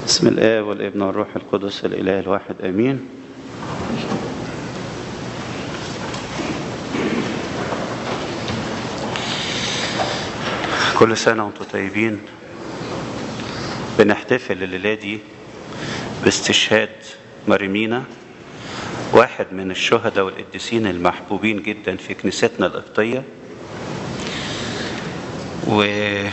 بسم الآب والابن والروح القدس الإله الواحد آمين كل سنة وانتم طيبين بنحتفل الليلة دي باستشهاد مريمينا واحد من الشهداء والقديسين المحبوبين جدا في كنيستنا القبطية و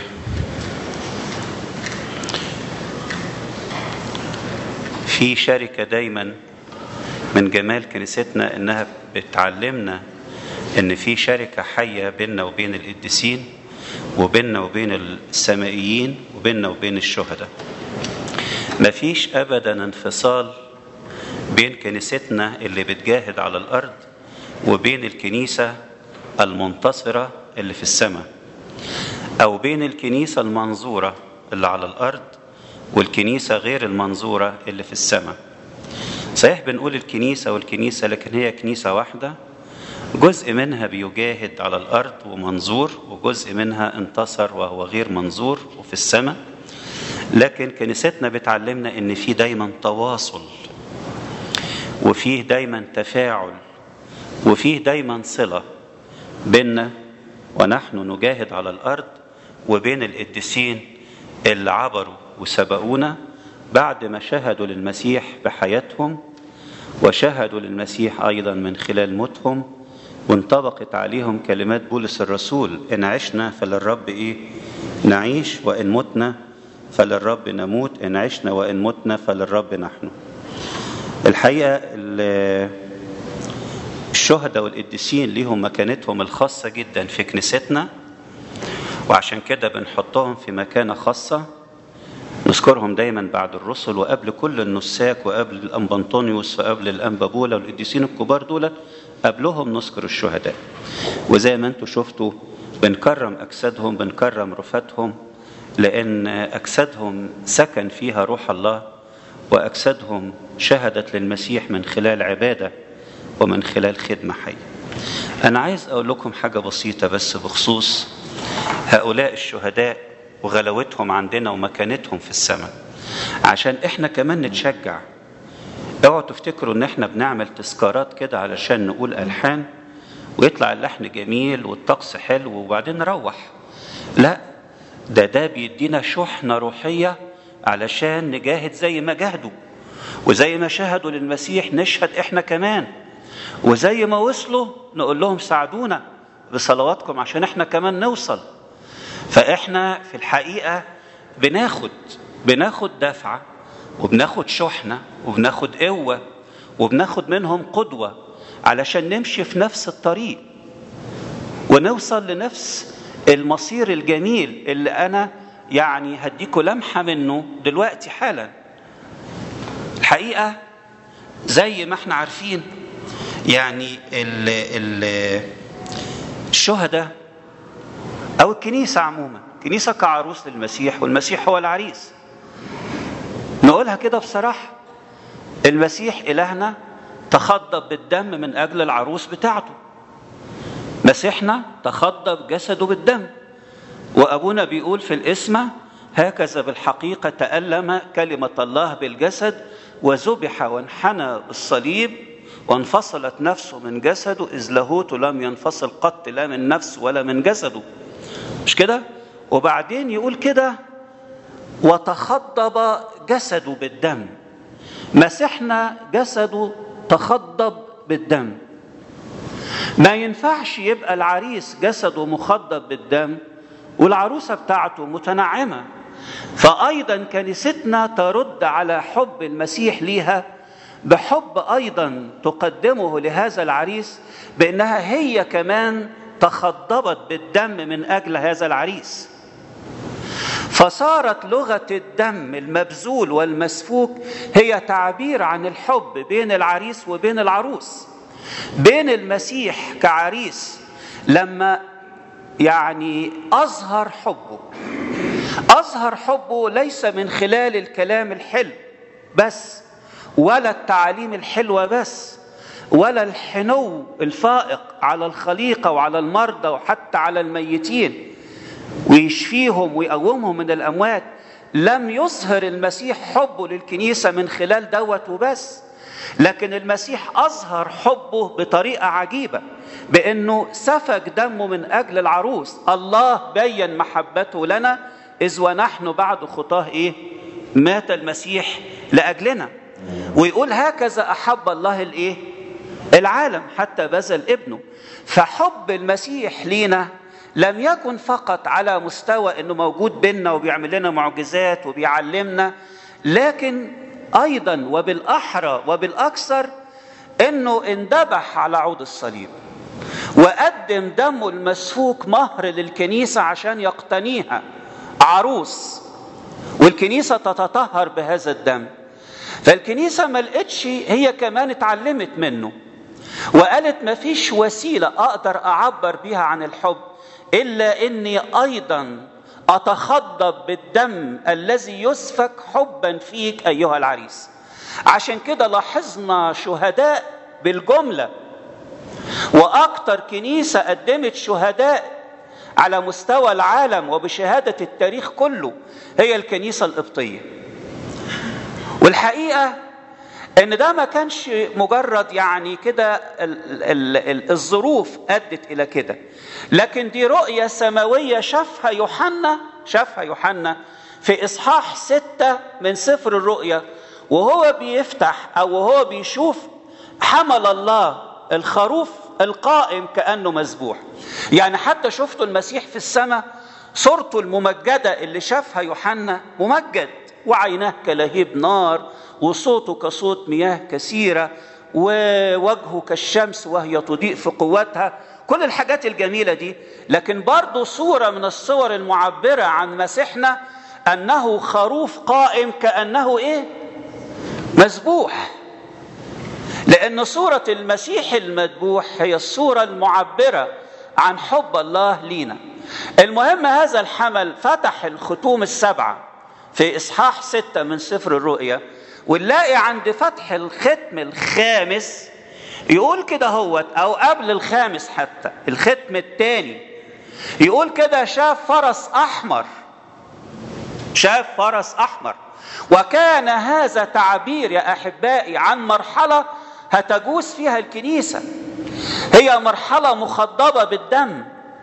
في شركة دايما من جمال كنيستنا انها بتعلمنا ان في شركة حية بيننا وبين القديسين وبيننا وبين السمائيين وبيننا وبين الشهداء مفيش ابدا انفصال بين كنيستنا اللي بتجاهد على الارض وبين الكنيسة المنتصرة اللي في السماء او بين الكنيسة المنظورة اللي على الارض والكنيسة غير المنظورة اللي في السماء صحيح بنقول الكنيسة والكنيسة لكن هي كنيسة واحدة جزء منها بيجاهد على الأرض ومنظور وجزء منها انتصر وهو غير منظور وفي السماء لكن كنيستنا بتعلمنا ان في دايما تواصل وفيه دايما تفاعل وفيه دايما صلة بيننا ونحن نجاهد على الأرض وبين القديسين اللي عبروا وسبقونا بعد ما شهدوا للمسيح بحياتهم وشهدوا للمسيح ايضا من خلال موتهم وانطبقت عليهم كلمات بولس الرسول ان عشنا فللرب ايه نعيش وان متنا فللرب نموت ان عشنا وان متنا فللرب نحن الحقيقه الشهداء والقديسين ليهم مكانتهم الخاصه جدا في كنيستنا وعشان كده بنحطهم في مكانه خاصه نذكرهم دايما بعد الرسل وقبل كل النساك وقبل الأنبنطونيوس وقبل الأنبابولا والقديسين الكبار دول قبلهم نذكر الشهداء وزي ما انتم شفتوا بنكرم أجسادهم بنكرم رفاتهم لأن أجسادهم سكن فيها روح الله وأجسادهم شهدت للمسيح من خلال عبادة ومن خلال خدمة حية أنا عايز أقول لكم حاجة بسيطة بس بخصوص هؤلاء الشهداء وغلاوتهم عندنا ومكانتهم في السماء عشان احنا كمان نتشجع اوعوا تفتكروا ان احنا بنعمل تذكارات كده علشان نقول الحان ويطلع اللحن جميل والطقس حلو وبعدين نروح لا ده ده بيدينا شحنه روحيه علشان نجاهد زي ما جاهدوا وزي ما شهدوا للمسيح نشهد احنا كمان وزي ما وصلوا نقول لهم ساعدونا بصلواتكم عشان احنا كمان نوصل فاحنا في الحقيقه بناخد بناخد دفعه وبناخد شحنه وبناخد قوه وبناخد منهم قدوه علشان نمشي في نفس الطريق ونوصل لنفس المصير الجميل اللي انا يعني هديكوا لمحه منه دلوقتي حالا الحقيقه زي ما احنا عارفين يعني ال ال الشهداء أو الكنيسة عموما الكنيسة كعروس للمسيح والمسيح هو العريس نقولها كده بصراحة المسيح إلهنا تخضب بالدم من أجل العروس بتاعته مسيحنا تخضب جسده بالدم وأبونا بيقول في الإسمة هكذا بالحقيقة تألم كلمة الله بالجسد وذبح وانحنى بالصليب وانفصلت نفسه من جسده إذ لاهوته لم ينفصل قط لا من نفسه ولا من جسده مش كده وبعدين يقول كده وتخضب جسده بالدم مسحنا جسده تخضب بالدم ما ينفعش يبقى العريس جسده مخضب بالدم والعروسه بتاعته متنعمه فايضا كنيستنا ترد على حب المسيح ليها بحب ايضا تقدمه لهذا العريس بانها هي كمان تخضبت بالدم من اجل هذا العريس فصارت لغه الدم المبذول والمسفوك هي تعبير عن الحب بين العريس وبين العروس بين المسيح كعريس لما يعني اظهر حبه اظهر حبه ليس من خلال الكلام الحلو بس ولا التعاليم الحلوه بس ولا الحنو الفائق على الخليقه وعلى المرضى وحتى على الميتين ويشفيهم ويقومهم من الاموات لم يظهر المسيح حبه للكنيسة من خلال دوت وبس لكن المسيح أظهر حبه بطريقة عجيبة بأنه سفك دمه من أجل العروس الله بين محبته لنا إذ ونحن بعد خطاه إيه مات المسيح لأجلنا ويقول هكذا أحب الله الإيه العالم حتى بذل ابنه فحب المسيح لينا لم يكن فقط على مستوى انه موجود بيننا وبيعمل لنا معجزات وبيعلمنا لكن ايضا وبالاحرى وبالاكثر انه اندبح على عود الصليب وقدم دمه المسفوك مهر للكنيسه عشان يقتنيها عروس والكنيسه تتطهر بهذا الدم فالكنيسه ما لقتش هي كمان اتعلمت منه وقالت ما فيش وسيله اقدر اعبر بيها عن الحب الا اني ايضا اتخضب بالدم الذي يسفك حبا فيك ايها العريس عشان كده لاحظنا شهداء بالجمله واكتر كنيسه قدمت شهداء على مستوى العالم وبشهاده التاريخ كله هي الكنيسه القبطيه والحقيقه ان ده ما كانش مجرد يعني كده الظروف ادت الى كده لكن دي رؤيه سماويه شافها يوحنا شافها يوحنا في اصحاح ستة من سفر الرؤيا وهو بيفتح او وهو بيشوف حمل الله الخروف القائم كانه مذبوح يعني حتى شفتوا المسيح في السماء صورته الممجده اللي شافها يوحنا ممجد وعيناه كلهيب نار وصوته كصوت مياه كثيره ووجهه كالشمس وهي تضيء في قوتها كل الحاجات الجميله دي لكن برضه صوره من الصور المعبره عن مسيحنا انه خروف قائم كانه ايه مذبوح لان صوره المسيح المذبوح هي الصوره المعبره عن حب الله لينا المهم هذا الحمل فتح الختوم السبعه في اصحاح ستة من سفر الرؤيا ونلاقي عند فتح الختم الخامس يقول كده هوت او قبل الخامس حتى الختم الثاني يقول كده شاف فرس احمر شاف فرس احمر وكان هذا تعبير يا احبائي عن مرحله هتجوز فيها الكنيسه هي مرحله مخضبه بالدم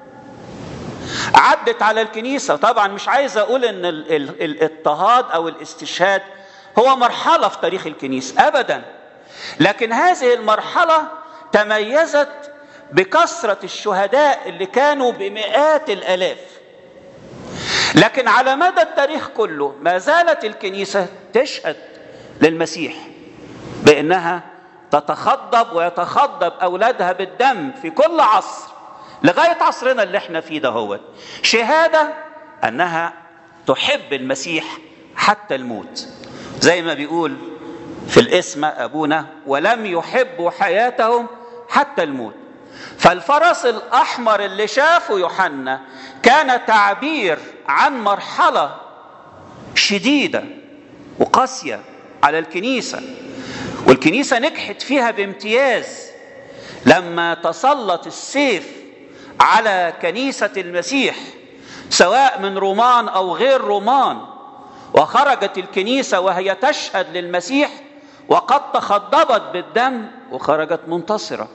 عدت على الكنيسه طبعا مش عايز اقول ان الاضطهاد او الاستشهاد هو مرحله في تاريخ الكنيسه ابدا لكن هذه المرحله تميزت بكثره الشهداء اللي كانوا بمئات الالاف لكن على مدى التاريخ كله ما زالت الكنيسه تشهد للمسيح بانها تتخضب ويتخضب اولادها بالدم في كل عصر لغايه عصرنا اللي احنا فيه ده هو شهاده انها تحب المسيح حتى الموت زي ما بيقول في الاسم ابونا ولم يحبوا حياتهم حتى الموت فالفرس الاحمر اللي شافه يوحنا كان تعبير عن مرحله شديده وقاسيه على الكنيسه والكنيسه نجحت فيها بامتياز لما تسلط السيف على كنيسه المسيح سواء من رومان او غير رومان وخرجت الكنيسه وهي تشهد للمسيح وقد تخضبت بالدم وخرجت منتصره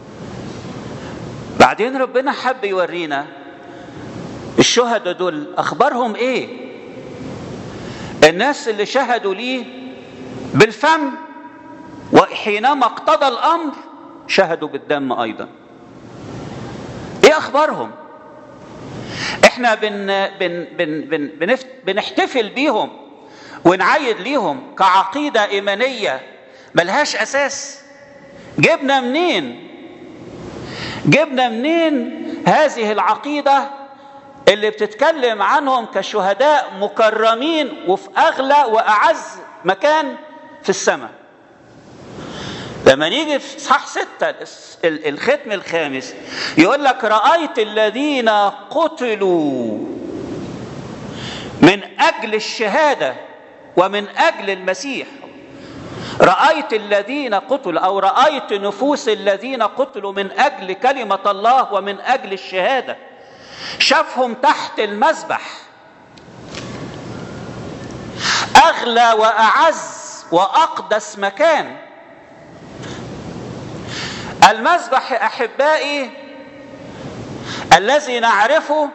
بعدين ربنا حب يورينا الشهداء دول اخبارهم ايه الناس اللي شهدوا ليه بالفم وحينما اقتضى الامر شهدوا بالدم ايضا ايه اخبارهم احنا بن بن بن بن بنفت بنحتفل بيهم ونعيد ليهم كعقيده ايمانيه ملهاش اساس جبنا منين جبنا منين هذه العقيده اللي بتتكلم عنهم كشهداء مكرمين وفي اغلى واعز مكان في السماء لما نيجي في اصحاح ستة الختم الخامس يقول لك رأيت الذين قتلوا من أجل الشهادة ومن أجل المسيح رأيت الذين قتلوا أو رأيت نفوس الذين قتلوا من أجل كلمة الله ومن أجل الشهادة شافهم تحت المذبح اغلى واعز واقدس مكان المذبح احبائي الذي نعرفه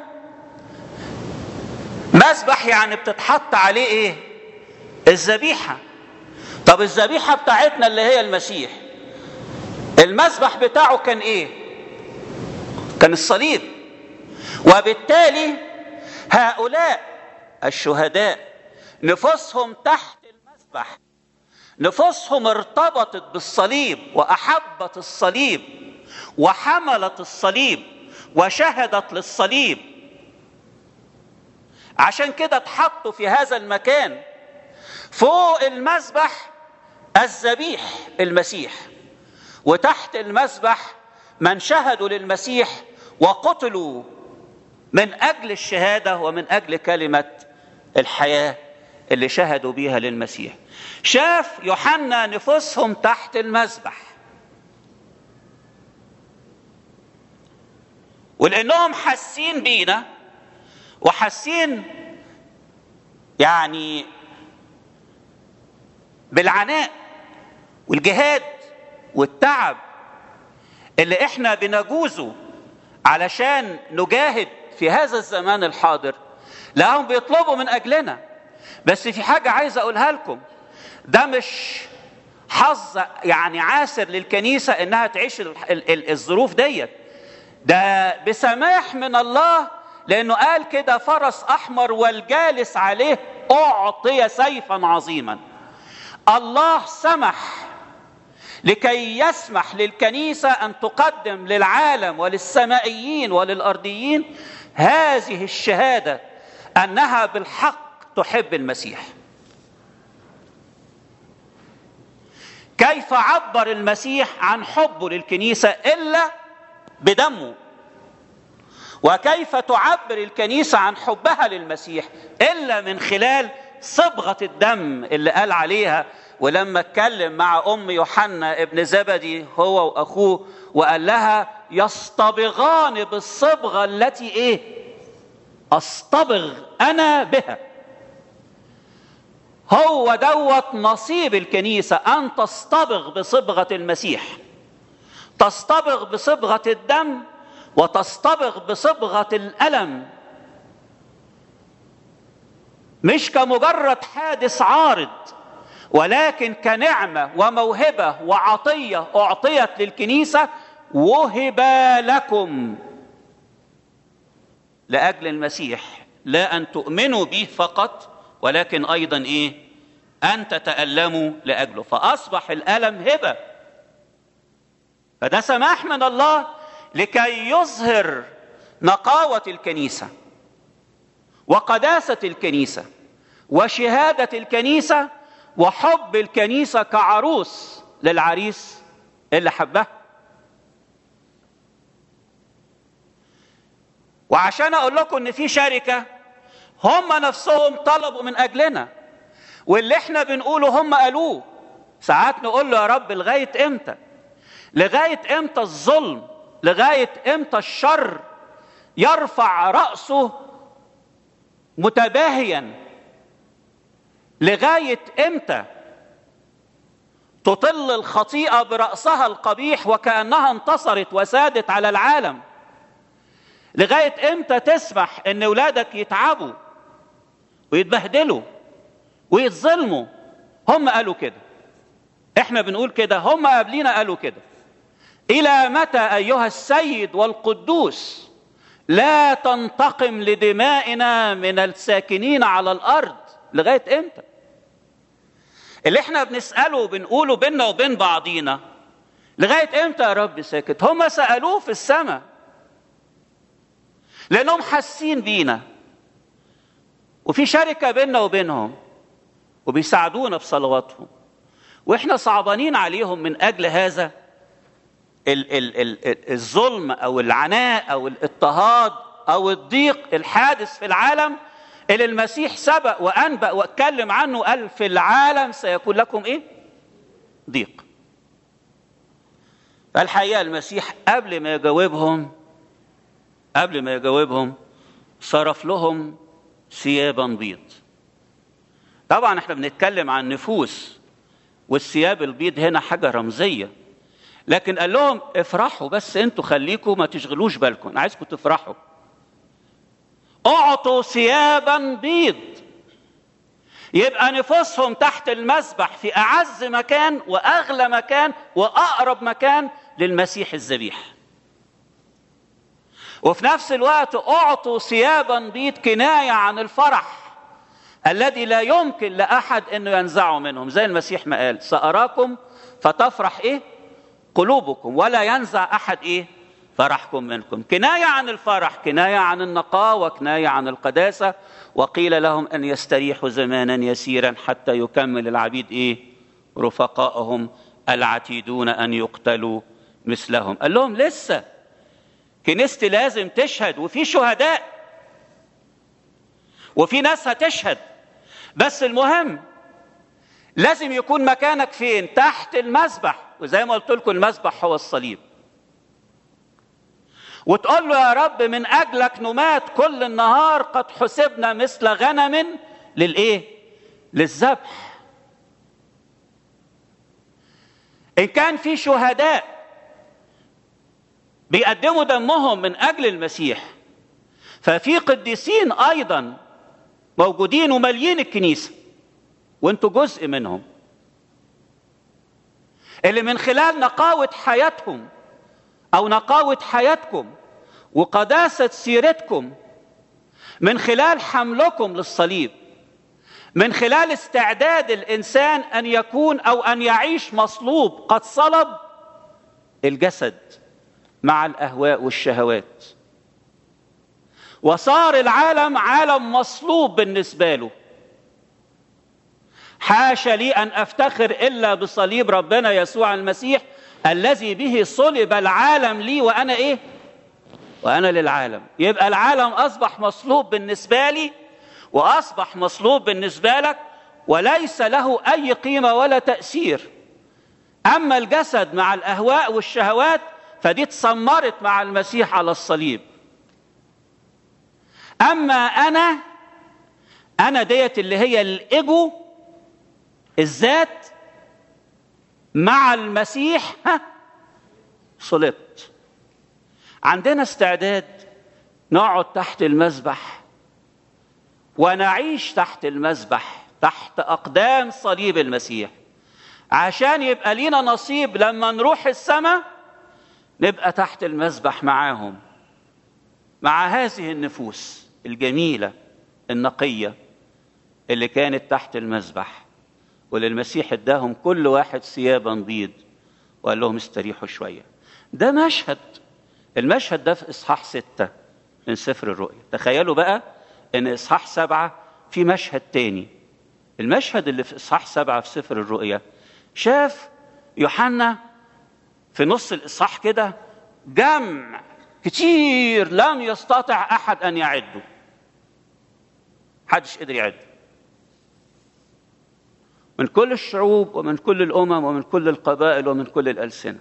مذبح يعني بتتحط عليه ايه الذبيحه طب الذبيحه بتاعتنا اللي هي المسيح المذبح بتاعه كان ايه كان الصليب وبالتالي هؤلاء الشهداء نفوسهم تحت المذبح نفوسهم ارتبطت بالصليب واحبت الصليب وحملت الصليب وشهدت للصليب عشان كده اتحطوا في هذا المكان فوق المذبح الذبيح المسيح وتحت المذبح من شهدوا للمسيح وقتلوا من اجل الشهاده ومن اجل كلمه الحياه اللي شهدوا بيها للمسيح شاف يوحنا نفوسهم تحت المذبح ولانهم حاسين بينا وحاسين يعني بالعناء والجهاد والتعب اللي احنا بنجوزه علشان نجاهد في هذا الزمان الحاضر لهم بيطلبوا من اجلنا بس في حاجه عايز اقولها لكم ده مش حظ يعني عاسر للكنيسه انها تعيش الظروف ديت ده بسماح من الله لانه قال كده فرس احمر والجالس عليه اعطي سيفا عظيما الله سمح لكي يسمح للكنيسه ان تقدم للعالم وللسمائيين وللارضيين هذه الشهاده انها بالحق تحب المسيح كيف عبر المسيح عن حبه للكنيسه الا بدمه وكيف تعبر الكنيسه عن حبها للمسيح الا من خلال صبغه الدم اللي قال عليها ولما اتكلم مع ام يوحنا ابن زبدي هو واخوه وقال لها يصطبغان بالصبغه التي ايه اصطبغ انا بها هو دوت نصيب الكنيسه ان تصطبغ بصبغه المسيح تصطبغ بصبغه الدم وتصطبغ بصبغه الالم مش كمجرد حادث عارض ولكن كنعمه وموهبه وعطيه اعطيت للكنيسه وهب لكم لاجل المسيح لا ان تؤمنوا به فقط ولكن ايضا ايه ان تتالموا لاجله فاصبح الالم هبه فده سماح من الله لكي يظهر نقاوه الكنيسه وقداسه الكنيسه وشهاده الكنيسه وحب الكنيسه كعروس للعريس اللي حبها وعشان اقول لكم ان في شركه هم نفسهم طلبوا من اجلنا واللي احنا بنقوله هم قالوه ساعات نقول له يا رب لغايه امتى لغايه امتى الظلم لغايه امتى الشر يرفع راسه متباهيا لغايه امتى تطل الخطيئه براسها القبيح وكانها انتصرت وسادت على العالم لغايه امتى تسمح ان اولادك يتعبوا ويتبهدلوا ويتظلموا هم قالوا كده احنا بنقول كده هم قبلينا قالوا كده الى متى ايها السيد والقدوس لا تنتقم لدمائنا من الساكنين على الارض لغايه امتى اللي احنا بنساله وبنقوله بينا وبين بعضينا لغايه امتى يا رب ساكت هم سالوه في السماء لانهم حاسين بينا وفي شركه بيننا وبينهم وبيساعدونا في صلواتهم واحنا صعبانين عليهم من اجل هذا ال ال ال الظلم او العناء او الاضطهاد او الضيق الحادث في العالم اللي المسيح سبق وانبأ واتكلم عنه قال في العالم سيكون لكم ايه؟ ضيق. فالحقيقه المسيح قبل ما يجاوبهم قبل ما يجاوبهم صرف لهم ثيابا بيض طبعا احنا بنتكلم عن نفوس والثياب البيض هنا حاجه رمزيه لكن قال لهم افرحوا بس انتوا خليكم ما تشغلوش بالكم انا عايزكم تفرحوا اعطوا ثيابا بيض يبقى نفوسهم تحت المسبح في اعز مكان واغلى مكان واقرب مكان للمسيح الذبيح وفي نفس الوقت اعطوا ثيابا بيض كنايه عن الفرح الذي لا يمكن لاحد انه ينزعه منهم زي المسيح ما قال ساراكم فتفرح ايه قلوبكم ولا ينزع احد ايه فرحكم منكم كنايه عن الفرح كنايه عن النقاوه كنايه عن القداسه وقيل لهم ان يستريحوا زمانا يسيرا حتى يكمل العبيد ايه رفقائهم العتيدون ان يقتلوا مثلهم قال لهم لسه كنيستي لازم تشهد وفي شهداء وفي ناس هتشهد بس المهم لازم يكون مكانك فين تحت المسبح وزي ما قلت لكم المسبح هو الصليب وتقول له يا رب من اجلك نمات كل النهار قد حسبنا مثل غنم للايه للذبح ان كان في شهداء بيقدموا دمهم من اجل المسيح ففي قديسين ايضا موجودين وماليين الكنيسه وانتوا جزء منهم اللي من خلال نقاوه حياتهم او نقاوه حياتكم وقداسه سيرتكم من خلال حملكم للصليب من خلال استعداد الانسان ان يكون او ان يعيش مصلوب قد صلب الجسد مع الاهواء والشهوات وصار العالم عالم مصلوب بالنسبه له حاشا لي ان افتخر الا بصليب ربنا يسوع المسيح الذي به صلب العالم لي وانا ايه وانا للعالم يبقى العالم اصبح مصلوب بالنسبه لي واصبح مصلوب بالنسبه لك وليس له اي قيمه ولا تاثير اما الجسد مع الاهواء والشهوات فدي اتسمرت مع المسيح على الصليب اما انا انا ديت اللي هي الايجو الذات مع المسيح ها صلبت عندنا استعداد نقعد تحت المذبح ونعيش تحت المذبح تحت اقدام صليب المسيح عشان يبقى لينا نصيب لما نروح السماء نبقى تحت المذبح معاهم مع هذه النفوس الجميله النقيه اللي كانت تحت المذبح وللمسيح اداهم كل واحد ثيابا بيض وقال لهم استريحوا شويه ده مشهد المشهد ده في اصحاح ستة من سفر الرؤيا تخيلوا بقى ان اصحاح سبعة في مشهد تاني المشهد اللي في اصحاح سبعة في سفر الرؤيا شاف يوحنا في نص الاصحاح كده جمع كتير لم يستطع احد ان يعده محدش قدر يعده من كل الشعوب ومن كل الامم ومن كل القبائل ومن كل الالسنه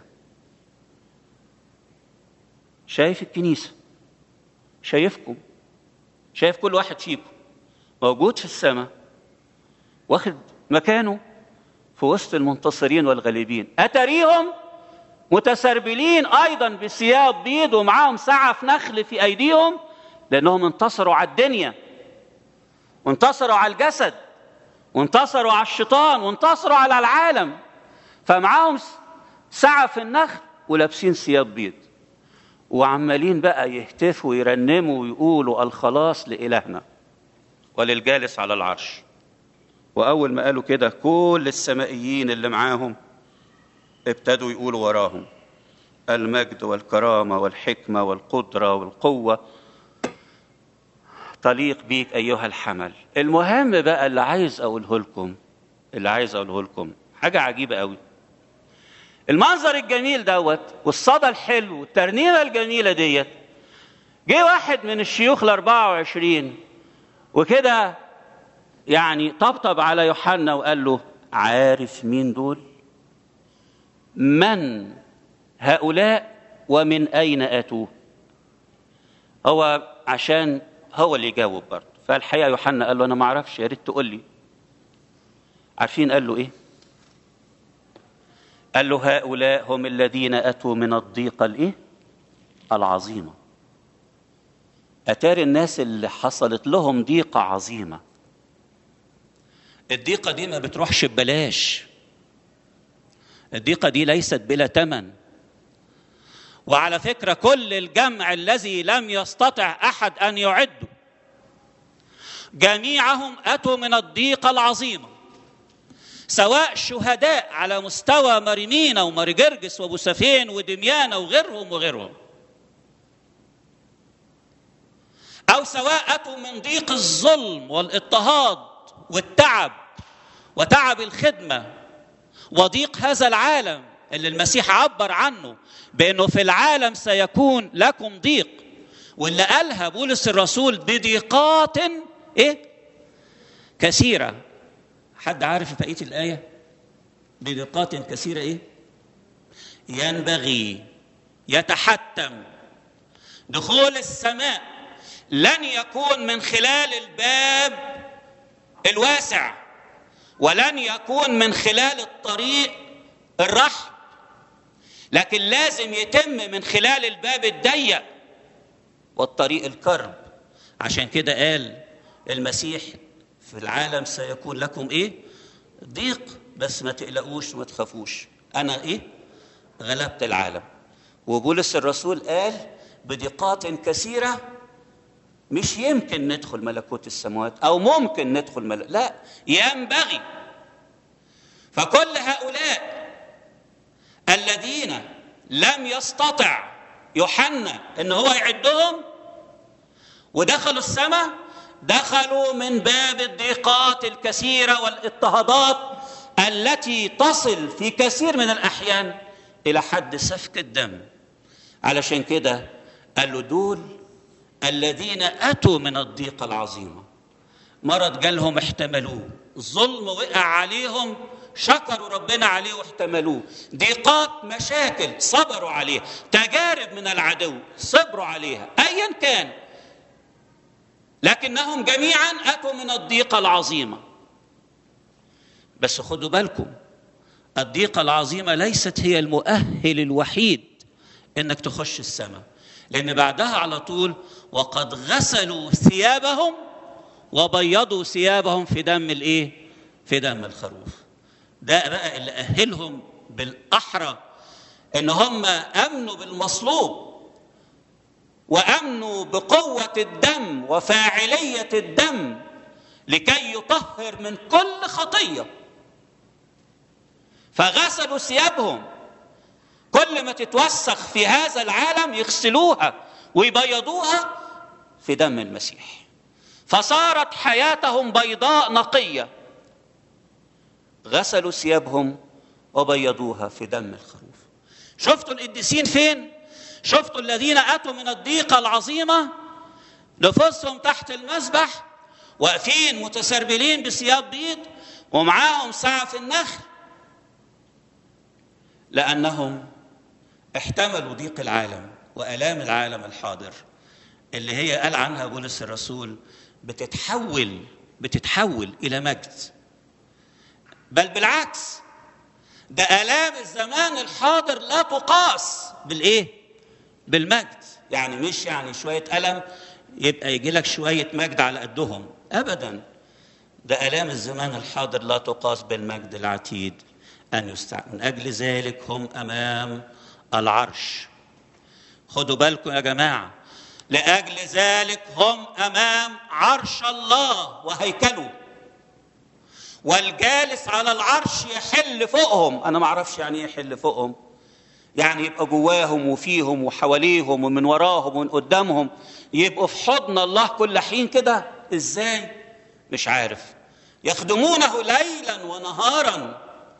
شايف الكنيسه شايفكم شايف كل واحد فيكم موجود في السماء واخد مكانه في وسط المنتصرين والغالبين اتريهم متسربلين ايضا بثياب بيض ومعاهم سعف نخل في ايديهم لانهم انتصروا على الدنيا وانتصروا على الجسد وانتصروا على الشيطان وانتصروا على العالم فمعاهم سعف النخل ولابسين ثياب بيض وعمالين بقى يهتفوا ويرنموا ويقولوا الخلاص لإلهنا وللجالس على العرش وأول ما قالوا كده كل السمائيين اللي معاهم ابتدوا يقولوا وراهم المجد والكرامة والحكمة والقدرة والقوة تليق بيك أيها الحمل المهم بقى اللي عايز أقوله لكم اللي عايز أقوله لكم حاجة عجيبة قوي المنظر الجميل دوت والصدى الحلو والترنيمه الجميله ديت جه واحد من الشيوخ ال 24 وكده يعني طبطب على يوحنا وقال له عارف مين دول؟ من هؤلاء ومن اين اتوا؟ هو عشان هو اللي يجاوب برضه فالحقيقه يوحنا قال له انا ما اعرفش يا ريت تقول لي عارفين قال له ايه قال له هؤلاء هم الذين اتوا من الضيقه الايه العظيمه اتاري الناس اللي حصلت لهم ضيقه عظيمه الضيقه دي ما بتروحش ببلاش الضيقه دي ليست بلا ثمن وعلى فكره كل الجمع الذي لم يستطع احد ان يعده جميعهم اتوا من الضيقه العظيمه سواء شهداء على مستوى مريمينا ومرجرجس وابو سفين ودميانة وغيرهم وغيرهم او سواء اتوا من ضيق الظلم والاضطهاد والتعب وتعب الخدمه وضيق هذا العالم اللي المسيح عبر عنه بانه في العالم سيكون لكم ضيق واللي قالها بولس الرسول بضيقات ايه كثيره حد عارف بقيه الايه بضيقات كثيره ايه ينبغي يتحتم دخول السماء لن يكون من خلال الباب الواسع ولن يكون من خلال الطريق الرحب لكن لازم يتم من خلال الباب الضيق والطريق الكرب عشان كده قال المسيح في العالم سيكون لكم ايه ضيق بس ما تقلقوش وما تخافوش انا ايه غلبت العالم وبولس الرسول قال بضيقات كثيره مش يمكن ندخل ملكوت السماوات او ممكن ندخل ملك لا ينبغي فكل هؤلاء الذين لم يستطع يوحنا ان هو يعدهم ودخلوا السماء دخلوا من باب الضيقات الكثيره والاضطهادات التي تصل في كثير من الاحيان الى حد سفك الدم علشان كده قال له دول الذين اتوا من الضيقه العظيمه مرض جالهم احتملوه ظلم وقع عليهم شكروا ربنا عليه واحتملوه ضيقات مشاكل صبروا عليها تجارب من العدو صبروا عليها ايا كان لكنهم جميعا اتوا من الضيقه العظيمه بس خدوا بالكم الضيقه العظيمه ليست هي المؤهل الوحيد انك تخش السماء لان بعدها على طول وقد غسلوا ثيابهم وبيضوا ثيابهم في دم الايه في دم الخروف ده بقى اللي اهلهم بالاحرى ان هم امنوا بالمصلوب وامنوا بقوه الدم وفاعليه الدم لكي يطهر من كل خطيه فغسلوا ثيابهم كل ما تتوسخ في هذا العالم يغسلوها ويبيضوها في دم المسيح فصارت حياتهم بيضاء نقيه غسلوا ثيابهم وبيضوها في دم الخروف شفتوا القديسين فين شفتوا الذين اتوا من الضيقه العظيمه نفوسهم تحت المسبح واقفين متسربلين بثياب بيض ومعاهم سعف النخل لانهم احتملوا ضيق العالم والام العالم الحاضر اللي هي قال عنها بولس الرسول بتتحول بتتحول الى مجد بل بالعكس ده الام الزمان الحاضر لا تقاس بالايه بالمجد يعني مش يعني شويه الم يبقى يجي لك شويه مجد على قدهم ابدا ده الام الزمان الحاضر لا تقاس بالمجد العتيد ان يستعمل من اجل ذلك هم امام العرش خدوا بالكم يا جماعه لاجل ذلك هم امام عرش الله وهيكله والجالس على العرش يحل فوقهم انا ما اعرفش يعني ايه يحل فوقهم يعني يبقى جواهم وفيهم وحواليهم ومن وراهم ومن قدامهم يبقوا في حضن الله كل حين كده ازاي مش عارف يخدمونه ليلا ونهارا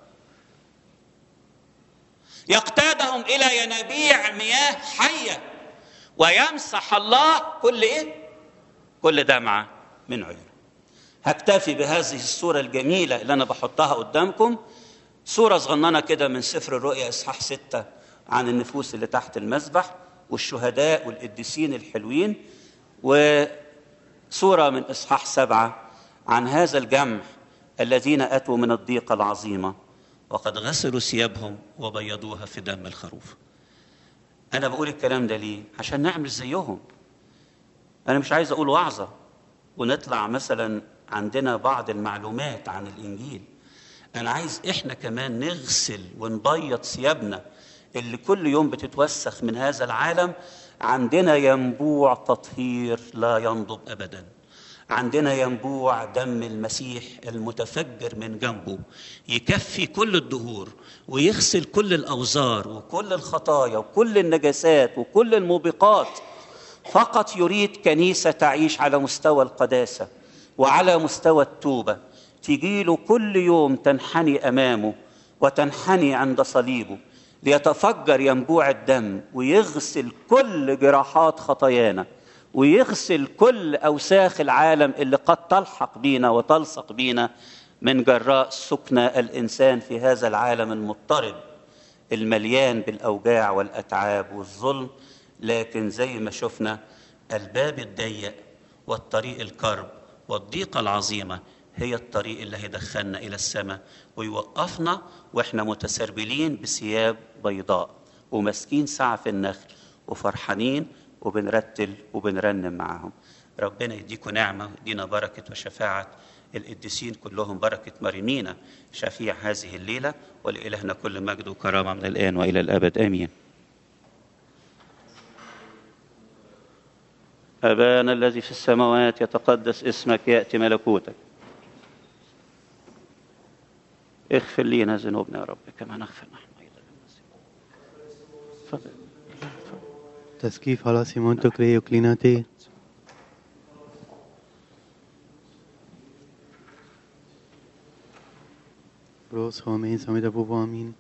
يقتادهم الى ينابيع مياه حيه ويمسح الله كل ايه كل دمعه من عيونه هكتفي بهذه الصوره الجميله اللي انا بحطها قدامكم صوره صغننه كده من سفر الرؤيا اصحاح ستة عن النفوس اللي تحت المذبح والشهداء والقديسين الحلوين وصوره من اصحاح سبعة عن هذا الجمع الذين أتوا من الضيقة العظيمة وقد غسلوا ثيابهم وبيضوها في دم الخروف أنا بقول الكلام ده ليه؟ عشان نعمل زيهم أنا مش عايز أقول وعظة ونطلع مثلا عندنا بعض المعلومات عن الإنجيل أنا عايز إحنا كمان نغسل ونبيض ثيابنا اللي كل يوم بتتوسخ من هذا العالم عندنا ينبوع تطهير لا ينضب أبدا عندنا ينبوع دم المسيح المتفجر من جنبه يكفي كل الدهور ويغسل كل الأوزار وكل الخطايا وكل النجاسات وكل الموبقات فقط يريد كنيسة تعيش على مستوى القداسة وعلى مستوى التوبة تجيله كل يوم تنحني أمامه وتنحني عند صليبه ليتفجر ينبوع الدم ويغسل كل جراحات خطايانا ويغسل كل أوساخ العالم اللي قد تلحق بينا وتلصق بينا من جراء سكن الإنسان في هذا العالم المضطرب المليان بالأوجاع والأتعاب والظلم لكن زي ما شفنا الباب الضيق والطريق الكرب والضيقة العظيمة هي الطريق اللي هيدخلنا إلى السماء ويوقفنا وإحنا متسربلين بثياب بيضاء وماسكين سعف النخل وفرحانين وبنرتل وبنرنم معاهم ربنا يديكم نعمة ويدينا بركة وشفاعة القديسين كلهم بركة مريمينا شفيع هذه الليلة ولإلهنا كل مجد وكرامة من الآن وإلى الأبد آمين أبانا الذي في السماوات يتقدس اسمك يأتي ملكوتك اغفر لنا ذنوبنا يا رب كما نغفر نحن أيضا تفضل تسكيف على سيمون تكري وكليناتي روز خومين سميد أبو بامين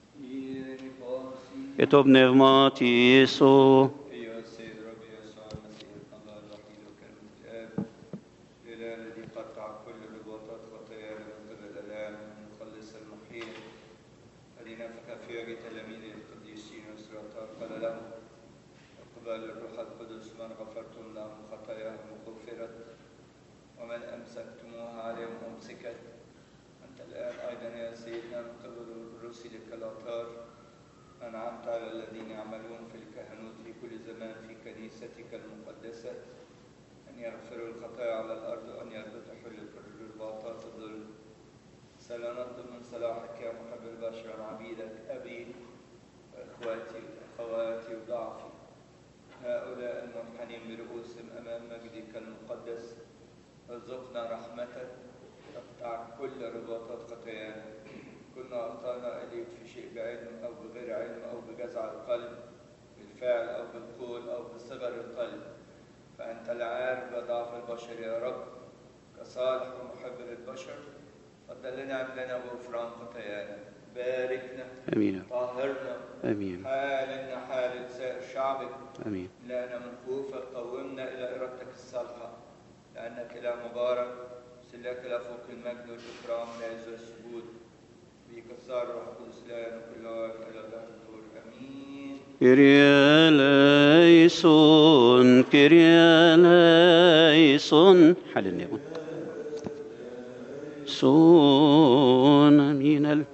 كتب نغماتي يسوع أيها السيد ربي يسوع المسيح الله الوحيد وكلمة الآب الإله الذي قطع كل رباطات خطايانا من قبل الآن المخلص المحيي الذي نفخ في وجه تلاميذه القديسين والسلطان قال لهم اقبل الروح القدس من غفرتم لهم خطاياهم غفرت ومن أمسكتموها عليهم أمسكت أنت الآن أيضا يا سيدنا من قبل رسلك الأطهار أنعمت على الذين يعملون في الكهنوت في كل زمان في كنيستك المقدسة أن يغفروا الخطايا على الأرض وأن يردوا الرباطات الظلم سنطلب من صلاحك يا محب البشر عبيدك أبي وإخواتي وأخواتي وضعفي هؤلاء المنحنين برؤوسهم أمام مجدك المقدس ارزقنا رحمتك تقطع كل رباطات خطايانا كنا أخطأنا إليك في شيء بعلم أو بغير علم أو بجزع القلب بالفعل أو بالقول أو بصغر القلب فأنت العارف بضعف البشر يا رب كصالح ومحب للبشر فضل لنا عملنا بغفران خطايانا باركنا آمين يا رب. طهرنا آمين حالنا حال سائر شعبك آمين لأن من خوفك قومنا إلى إرادتك الصالحة لأنك إله مبارك سلك إلى فوق المجد والإكرام والعز والسجود بك الصار روح القدس لا كل وقت إلى دهر الدور آمين كريا ليسون كريا ليسون حل النعمة سون أمين ال...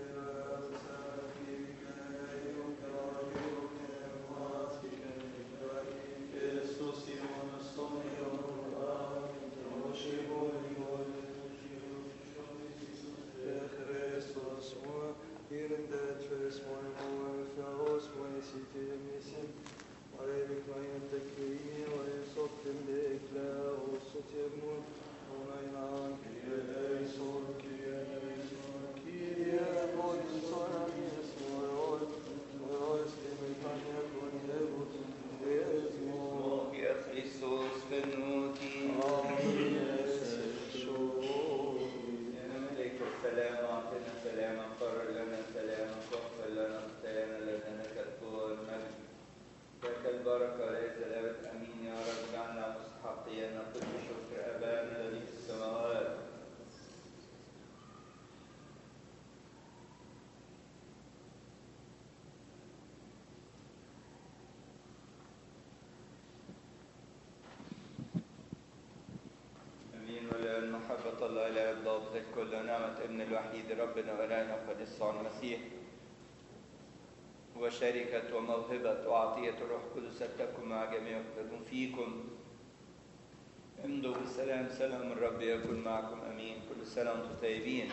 Kristus, moi, irendet för små och för oss, moi, sitt i missen. Och det vi kan inte kri, och det så till det klä, och så till mun. Och nej, nej, kyrie eleison, kyrie eleison, kyrie محبة الله إلى الضابط الكل ونعمة ابن الوحيد ربنا وإلهنا وقد يسوع المسيح وشركة وموهبة وعطية الروح القدس تكن مع جميع يقتدون فيكم امضوا بالسلام سلام الرب يكن معكم امين كل سنه وانتم طيبين